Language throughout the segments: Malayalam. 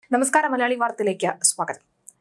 നമസ്കാരം മലയാളി വാർത്തയിലേക്ക് സ്വാഗതം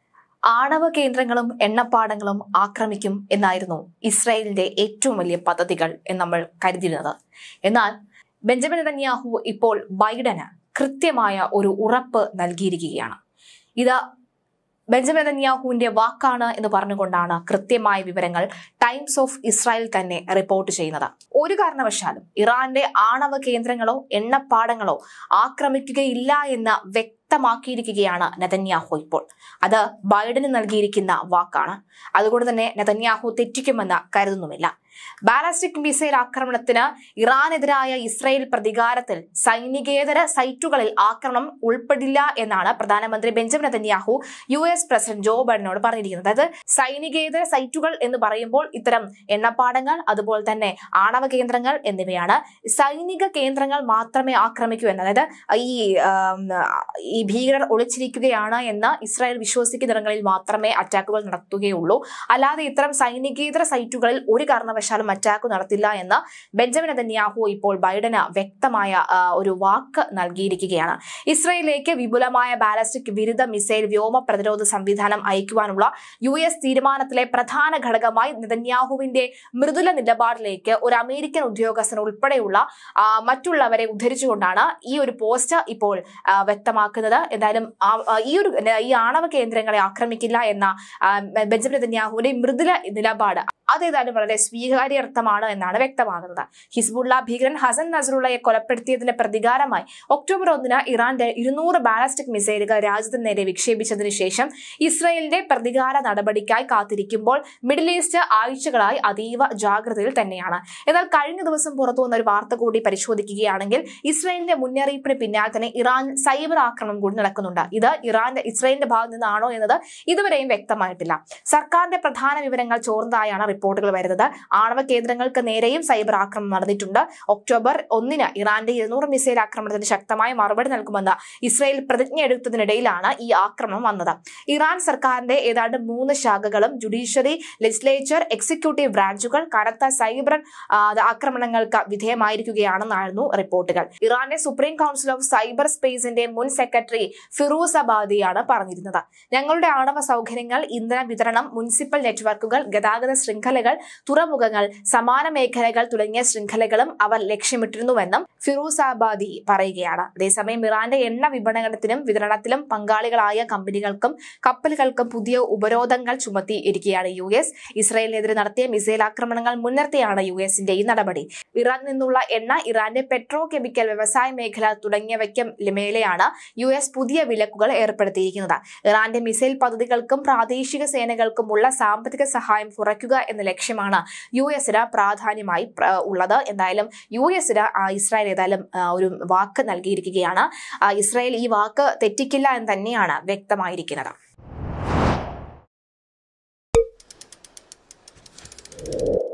ആണവ കേന്ദ്രങ്ങളും എണ്ണപ്പാടങ്ങളും ആക്രമിക്കും എന്നായിരുന്നു ഇസ്രായേലിന്റെ ഏറ്റവും വലിയ പദ്ധതികൾ എന്ന് നമ്മൾ കരുതിയിരുന്നത് എന്നാൽ ബെഞ്ചമിൻ നെതന്യാഹു ഇപ്പോൾ ബൈഡന് കൃത്യമായ ഒരു ഉറപ്പ് നൽകിയിരിക്കുകയാണ് ഇത് ബെഞ്ചമിൻ നെതന്യാഹുവിന്റെ വാക്കാണ് എന്ന് പറഞ്ഞുകൊണ്ടാണ് കൃത്യമായ വിവരങ്ങൾ ടൈംസ് ഓഫ് ഇസ്രായേൽ തന്നെ റിപ്പോർട്ട് ചെയ്യുന്നത് ഒരു കാരണവശാലും ഇറാന്റെ ആണവ കേന്ദ്രങ്ങളോ എണ്ണപ്പാടങ്ങളോ ആക്രമിക്കുകയില്ല എന്ന് വ്യക്തമാക്കിയിരിക്കുകയാണ് നെതന്യാഹു ഇപ്പോൾ അത് ബൈഡന് നൽകിയിരിക്കുന്ന വാക്കാണ് അതുകൊണ്ട് തന്നെ നെതന്യാഹു തെറ്റിക്കുമെന്ന് കരുതുന്നുമില്ല ബാലാസ്റ്റിക് മിസൈൽ ആക്രമണത്തിന് ഇറാനെതിരായ ഇസ്രായേൽ പ്രതികാരത്തിൽ സൈനികേതര സൈറ്റുകളിൽ ആക്രമണം ഉൾപ്പെടില്ല എന്നാണ് പ്രധാനമന്ത്രി Benjamin Netanyahu U S president Joe ബൈഡനോട് പറഞ്ഞിരിക്കുന്നത് അതായത് സൈനികേതര സൈറ്റുകൾ എന്ന് പറയുമ്പോൾ ഇത്തരം എണ്ണപ്പാടങ്ങൾ അതുപോലെ തന്നെ ആണവ കേന്ദ്രങ്ങൾ എന്നിവയാണ് സൈനിക കേന്ദ്രങ്ങൾ മാത്രമേ ആക്രമിക്കൂ എന്ന് അതായത് ഈ ആം, ഈ ഭീകരർ ഒളിച്ചിരിക്കുകയാണ് എന്ന് ഇസ്രായേൽ വിശ്വസിക്കുന്നിടങ്ങളിൽ മാത്രമേ അറ്റാക്കുകൾ നടത്തുകയുള്ളൂ അല്ലാതെ ഇത്തരം സൈനികേതര സൈറ്റുകളിൽ ഒരു കാരണവശാലും അറ്റാക്ക് നടത്തില്ല എന്ന് ബെഞ്ചമിൻ നെതന്യാഹു ഇപ്പോൾ ബൈഡന് വ്യക്തമായ ആ, ഒരു വാക്ക് നൽകിയിരിക്കുകയാണ് ഇസ്രയേലിലേക്ക് വിപുലമായ ബാലസ്റ്റിക് വിരുദ്ധ മിസൈൽ വ്യോമ പ്രതിരോധ സംവിധാനം അയക്കുവാനുള്ള യു എസ് തീരുമാനത്തിലെ പ്രധാന ഘടകമായി നെതന്യാഹുവിന്റെ മൃദുല നിലപാടിലേക്ക് ഒരു അമേരിക്കൻ ഉദ്യോഗസ്ഥൻ ഉൾപ്പെടെയുള്ള ആ, മറ്റുള്ളവരെ ഉദ്ധരിച്ചുകൊണ്ടാണ് ഈ ഒരു പോസ്റ്റ് ഇപ്പോൾ ആ, വ്യക്തമാക്കുന്നത് എന്തായാലും ആ- ആ, ഈ ഒരു ഈ ആണവ കേന്ദ്രങ്ങളെ ആക്രമിക്കില്ല എന്ന ആ, ബെഞ്ചമിൻ നെതന്യാഹുവിന്റെ മൃദുല നിലപാട് അതേതായാലും വളരെ സ്വീകാര്യർത്ഥമാണ് എന്നാണ് വ്യക്തമാകുന്നത് ഹിസ്ബുള്ള ഭീകരൻ ഹസൻ നസറുള്ളയെ കൊലപ്പെടുത്തിയതിന്റെ പ്രതികാരമായി ഒക്ടോബർ ഒന്നിന് ഇറാന്റെ ഇരുന്നൂറ് ബാലസ്റ്റിക് മിസൈലുകൾ രാജ്യത്തിന് നേരെ വിക്ഷേപിച്ചതിനു ശേഷം ഇസ്രയേലിന്റെ പ്രതികാര നടപടിക്കായി കാത്തിരിക്കുമ്പോൾ മിഡിൽ ഈസ്റ്റ് ആഴ്ചകളായി അതീവ ജാഗ്രതയിൽ തന്നെയാണ് എന്നാൽ കഴിഞ്ഞ ദിവസം പുറത്തു വന്ന ഒരു വാർത്ത കൂടി പരിശോധിക്കുകയാണെങ്കിൽ ഇസ്രയേലിന്റെ മുന്നറിയിപ്പിന് പിന്നാലെ തന്നെ ഇറാൻ സൈബർ ആക്രമണം കൂടി നടക്കുന്നുണ്ട് ഇത് ഇറാന്റെ ഇസ്രയേലിന്റെ ഭാഗത്ത് നിന്നാണോ എന്നത് ഇതുവരെയും വ്യക്തമായിട്ടില്ല സർക്കാരിന്റെ പ്രധാന വിവരങ്ങൾ ചോർന്നതായാണ് റിപ്പോർട്ടുകൾ വരുന്നത് ആണവ കേന്ദ്രങ്ങൾക്ക് നേരെയും സൈബർ ആക്രമണം നടന്നിട്ടുണ്ട് ഒക്ടോബർ ഒന്നിന് ഇറാന്റെ ഇരുന്നൂറ് മിസൈൽ ആക്രമണത്തിന് ശക്തമായ മറുപടി നൽകുമെന്ന് ഇസ്രയേൽ പ്രതിജ്ഞ എടുത്തതിനിടയിലാണ് ഈ ആക്രമണം വന്നത് ഇറാൻ സർക്കാരിന്റെ ഏതാണ്ട് മൂന്ന് ശാഖകളും ജുഡീഷ്യറി ലെജിസ്ലേച്ചർ എക്സിക്യൂട്ടീവ് ബ്രാഞ്ചുകൾ കനത്ത സൈബർ ആ, ആക്രമണങ്ങൾക്ക് വിധേയമായിരിക്കുകയാണെന്നായിരുന്നു റിപ്പോർട്ടുകൾ ഇറാന്റെ സുപ്രീം കൗൺസിൽ ഓഫ് സൈബർ സ്പേസിന്റെ മുൻ സെക്രട്ടറി ഫിറൂസ് അബാദിയാണ് പറഞ്ഞിരുന്നത് ഞങ്ങളുടെ ആണവ സൗകര്യങ്ങൾ ഇന്ധന വിതരണം മുനിസിപ്പൽ നെറ്റ്വർക്കുകൾ ഗതാഗത ശൃംഖലകൾ തുറമുഖങ്ങൾ സമാന മേഖലകൾ തുടങ്ങിയ ശൃംഖലകളും അവർ ലക്ഷ്യമിട്ടിരുന്നുവെന്നും ഫിറൂസ് ആബാദി പറയുകയാണ് അതേസമയം ഇറാന്റെ എണ്ണ വിപണനത്തിനും വിതരണത്തിലും പങ്കാളികളായ കമ്പനികൾക്കും കപ്പലുകൾക്കും പുതിയ ഉപരോധങ്ങൾ ചുമത്തി ഇരിക്കുകയാണ് യു എസ് ഇസ്രായേലിനെതിരെ നടത്തിയ മിസൈൽ ആക്രമണങ്ങൾ മുൻനിർത്തിയാണ് യു എസിന്റെ ഈ നടപടി ഇറാനിൽ നിന്നുള്ള എണ്ണ ഇറാന്റെ പെട്രോ കെമിക്കൽ വ്യവസായ മേഖല തുടങ്ങിയവയ്ക്ക് മേലെയാണ് യു എസ് പുതിയ വിലക്കുകൾ ഏർപ്പെടുത്തിയിരിക്കുന്നത് ഇറാന്റെ മിസൈൽ പദ്ധതികൾക്കും പ്രാദേശിക സേനകൾക്കുമുള്ള സാമ്പത്തിക സഹായം കുറയ്ക്കുക എന്ന ലക്ഷ്യമാണ് യു എസിന് പ്രാധാന്യമായി പ്ര- ഉള്ളത് എന്തായാലും യു എസിന് ഇസ്രായേൽ ഏതായാലും ആ, ഒരു വാക്ക് നൽകിയിരിക്കുകയാണ് ആ, ഇസ്രായേൽ ഈ വാക്ക് തെറ്റിക്കില്ല എന്ന് തന്നെയാണ് വ്യക്തമായിരിക്കുന്നത്